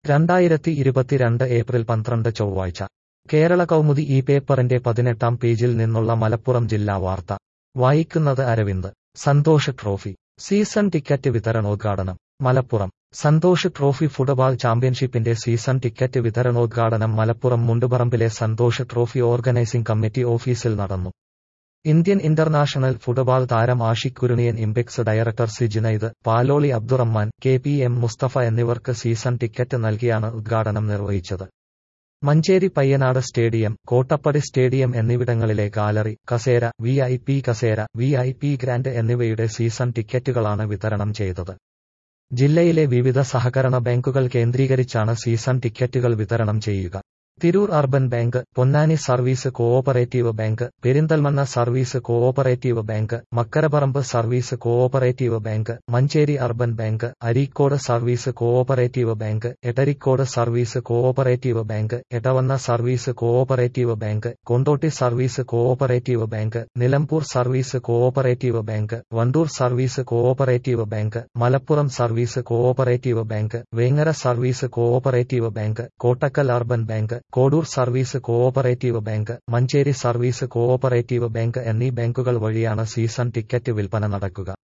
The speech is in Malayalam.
രണ്ടായിരത്തി ഇരുപത്തിരണ്ട് ഏപ്രിൽ പന്ത്രണ്ട് ചൊവ്വാഴ്ച കേരള കൗമുദി ഈ പേപ്പറിന്റെ പതിനെട്ടാം പേജിൽ നിന്നുള്ള മലപ്പുറം ജില്ലാ വാർത്ത വായിക്കുന്നത് Aravind Santhosh trophy season ticket വിതരണോദ്ഘാടനം മലപ്പുറം സന്തോഷ് ട്രോഫി ഫുട്ബോൾ ചാമ്പ്യൻഷിപ്പിന്റെ സീസൺ ടിക്കറ്റ് വിതരണോദ്ഘാടനം മലപ്പുറം മുണ്ടുപറമ്പിലെ സന്തോഷ് ട്രോഫി ഓർഗനൈസിംഗ് കമ്മിറ്റി ഓഫീസിൽ നടന്നു ഇന്ത്യൻ ഇന്റർനാഷണൽ ഫുട്ബോൾ താരം Ashique Kuruniyan Impex director C Junaid Paloli Abdurahman K P M Musthafa എന്നിവർക്ക് സീസൺ ടിക്കറ്റ് നൽകിയാണ് ഉദ്ഘാടനം നിർവഹിച്ചത് മഞ്ചേരി പയ്യനാട് സ്റ്റേഡിയം കോട്ടപ്പടി സ്റ്റേഡിയം എന്നിവിടങ്ങളിലെ ഗാലറി കസേര വി ഐ പി കസേര വി ഐ പി ഗ്രാൻഡ് എന്നിവയുടെ സീസൺ ടിക്കറ്റുകളാണ് വിതരണം ചെയ്തത് ജില്ലയിലെ വിവിധ സഹകരണ ബാങ്കുകൾ കേന്ദ്രീകരിച്ചാണ് സീസൺ ടിക്കറ്റുകൾ വിതരണം ചെയ്യുക Tirur urban bank Ponnani service cooperative bank Perinthalmanna service cooperative bank Makkaraparamba service cooperative bank Manjeri urban bank Areekode service cooperative bank Edarikode service cooperative bank Edavanna service cooperative bank Kondotty service cooperative bank Nilambur service cooperative bank Wandoor service cooperative bank Malappuram service cooperative bank Vengara service cooperative bank Kottakkal urban bank Kodur service cooperative bank Manjeri service cooperative bank എന്നീ ബാങ്കുകൾ വഴിയാണ് സീസൺ ടിക്കറ്റ് വിൽപ്പന നടക്കുക